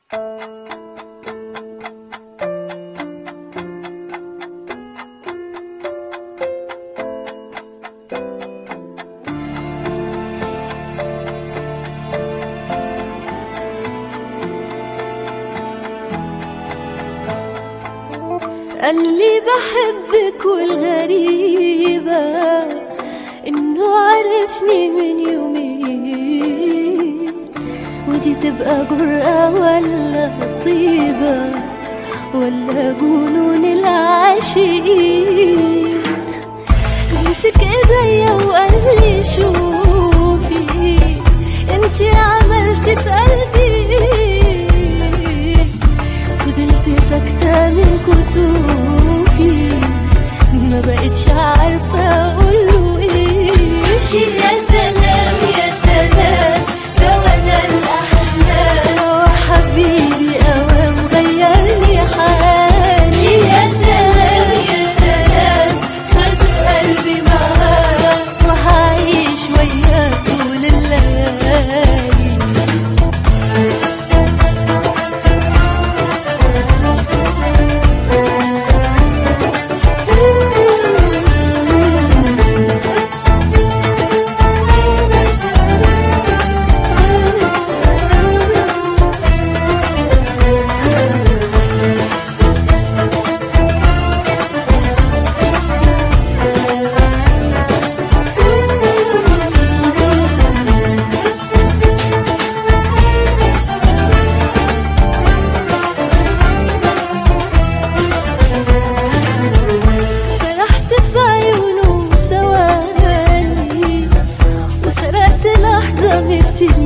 قال لي بحبك والغريبة إنه عرفني من يومين ودي تبقى جرأة ولا طيبة ولا جنون العاشقين مسك ايديا وقال لي شوفي انتي عملتي في قلبي فضلت ساكتة من كسوفي ما بقتش عارفة أقوله إيه يا سلام يا سلام ده وأنا الأحلام وحبيبي أوام غيرني حالي يا سلام يا سلام خد قلبي معاه وهعيش وياه طول الليالي سرحت في عيونه ثواني وسرقت لحظة من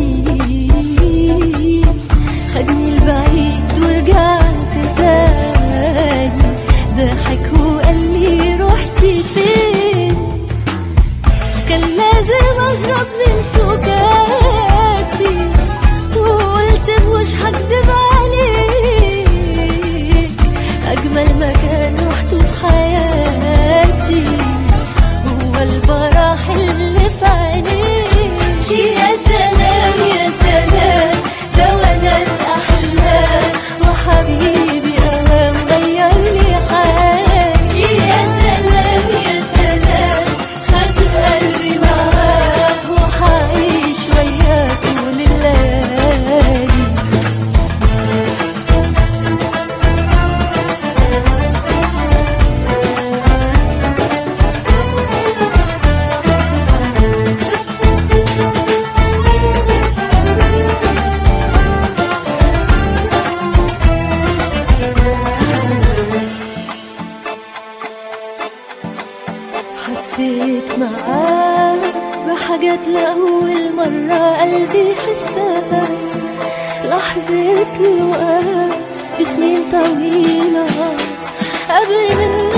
السنين خدني البعيد ورجعت تاني ضحك وقال لي رحتي فين كان لازم اهرب من سكاتي وقلت مش هكدب عليك اجمل مكان رحته في حياتي هو الفرح اللي في عينيك يا سلام يا سلام ده وانا الاحلام وحبيبي اوام غير لي حالي يا سلام يا سلام خد قلبي معاه وحعيش وياه طول الليالي حسيت معاه بحاجات لأول مرة قلبي حسها لحظة لقاء بسنين طويلة قبل من